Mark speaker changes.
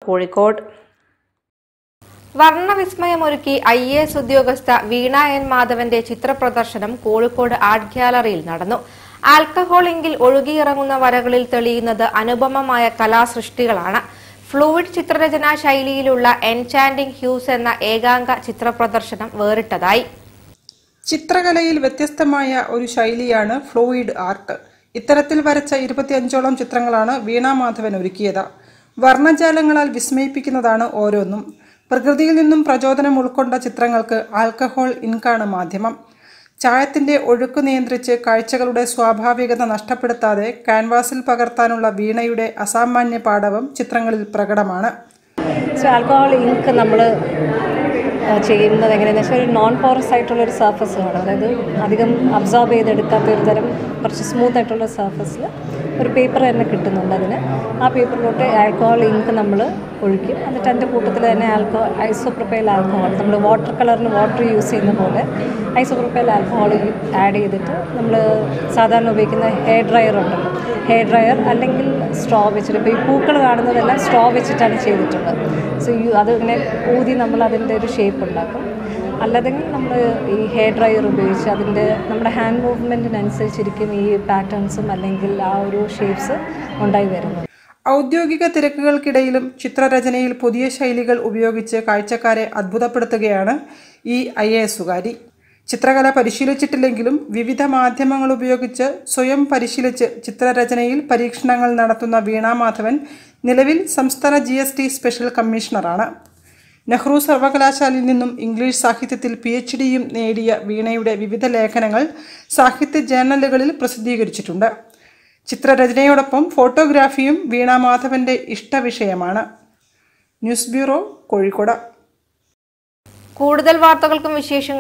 Speaker 1: കോഴിക്കോട് വർണ്ണവിസ്മയമൊരുക്കി I A S ഉദ്യോഗസ്ഥ Veena N മാധവന്റെ ചിത്രപ്രദർശനം കോഴിക്കോട് ആർട്ട് ഗ്യാലറിയിൽ നടന്നു ആൽക്കഹോൾ എങ്കിൽ ഒഴുകിയിറങ്ങുന്ന വരകളിൽ തെളിയുന്നത് അനുപമമായ കലാസൃഷ്ടികളാണ് ഫ്ലൂയിഡ് ചിത്രരചനാ ശൈലിയിലുള്ള എൻചാൻഡിംഗ് ഹ്യൂസ് എന്ന ഏകാംഗ ചിത്രപ്രദർശനം വേറിട്ടതായി
Speaker 2: ചിത്രകലയിൽ വ്യത്യസ്തമായ ഒരു ശൈലിയാണ് ഫ്ലൂയിഡ് ആർട്ട് ഇത്തരത്തിൽ വരച്ച ഇരുപത്തിയഞ്ചോളം ചിത്രങ്ങളാണ് വീണ മാധവൻ ഒരുക്കിയത് വർണ്ണജാലങ്ങളാൽ വിസ്മയിപ്പിക്കുന്നതാണ് ഓരോന്നും പ്രകൃതിയിൽ നിന്നും പ്രചോദനം ഉൾക്കൊണ്ട ചിത്രങ്ങൾക്ക് ആൽക്കഹോൾ ഇൻകാണ് മാധ്യമം ചായത്തിന്റെ ഒഴുക്ക് നിയന്ത്രിച്ച് കാഴ്ചകളുടെ സ്വാഭാവികത നഷ്ടപ്പെടുത്താതെ ക്യാൻവാസിൽ പകർത്താനുള്ള വീണയുടെ അസാമാന്യ പാടവം ചിത്രങ്ങളിൽ പ്രകടമാണ്
Speaker 3: സോ ആൽക്കഹോൾ ഇങ്ക് നമ്മൾ ചെയ്യുന്നത് എങ്ങനെയാണെന്ന് വെച്ചാൽ ഒരു നോൺ പോറസ് ആയിട്ടുള്ള ഒരു സർഫസ് വേണം അതായത് അധികം അബ്സോർബ് ചെയ്തെടുക്കാത്ത ഒരു തരം കുറച്ച് സ്മൂത്ത് ആയിട്ടുള്ള സർഫസിൽ ഒരു പേപ്പർ തന്നെ കിട്ടുന്നുണ്ട് അതിന് ആ പേപ്പറിലോട്ട് ആൽക്കഹോൾ ഇങ്ക് നമ്മൾ ഒഴിക്കും എന്നിട്ട് അതിൻ്റെ കൂട്ടത്തിൽ തന്നെ ആൽക്കഹോൾ ഐസോപ്രൊപ്പൈൽ ആൽക്കഹോൾ നമ്മൾ വാട്ടർ കളറിന് വാട്ടർ യൂസ് ചെയ്യുന്ന പോലെ ഐസോപ്രൊപ്പൈൽ ആൽക്കഹോൾ ആഡ് ചെയ്തിട്ട് നമ്മൾ സാധാരണ ഉപയോഗിക്കുന്ന ഹെയർ ഡ്രയർ ഉണ്ടല്ലോ ഹെയർ ഡ്രയർ അല്ലെങ്കിൽ സ്ട്രോ വെച്ചിട്ട് ഇപ്പോൾ ഈ പൂക്കൾ കാണുന്നതെല്ലാം സ്ട്രോ വെച്ചിട്ടാണ് ചെയ്തിട്ടുള്ളത് സോ യു അത് ഇങ്ങനെ ഊതി നമ്മൾ അതിൻ്റെ ഒരു ഷേപ്പ് ഉണ്ടാക്കും അല്ലാതെങ്കിൽ നമ്മൾ ഈ ഹെയർ ഡ്രയർ ഉപയോഗിച്ച് അതിൻ്റെ നമ്മുടെ ഹാൻഡ് മൂവ്മെൻറ്റിനനുസരിച്ചിരിക്കും ഈ പാറ്റേൺസും അല്ലെങ്കിൽ ആ ഒരു ഷേപ്സ് ഉണ്ടായി വരുന്നത്
Speaker 2: ഔദ്യോഗിക തിരക്കുകൾക്കിടയിലും ചിത്രരചനയിൽ പുതിയ ശൈലികൾ ഉപയോഗിച്ച് കാഴ്ചക്കാരെ അത്ഭുതപ്പെടുത്തുകയാണ് ഈ ഐ എ എസുകാരി ചിത്രകല പരിശീലിച്ചിട്ടില്ലെങ്കിലും വിവിധ മാധ്യമങ്ങൾ ഉപയോഗിച്ച് സ്വയം പരിശീലിച്ച് ചിത്രരചനയിൽ പരീക്ഷണങ്ങൾ നടത്തുന്ന വീണ മാധവൻ നിലവിൽ സംസ്ഥാന ജി എസ് ടി സ്പെഷ്യൽ കമ്മീഷണറാണ് നെഹ്റു സർവകലാശാലയിൽ നിന്നും ഇംഗ്ലീഷ് സാഹിത്യത്തിൽ പി എച്ച് ഡിയും നേടിയ വീണയുടെ വിവിധ ലേഖനങ്ങൾ സാഹിത്യ ജേർണലുകളിൽ പ്രസിദ്ധീകരിച്ചിട്ടുണ്ട് ചിത്രരചനയോടൊപ്പം ഫോട്ടോഗ്രാഫിയും വീണ മാധവന്റെ ഇഷ്ടവിഷയമാണ് ന്യൂസ് ബ്യൂറോ കോഴിക്കോട്
Speaker 1: കൂടുതൽ വാർത്തകൾക്കും വിശേഷങ്ങൾ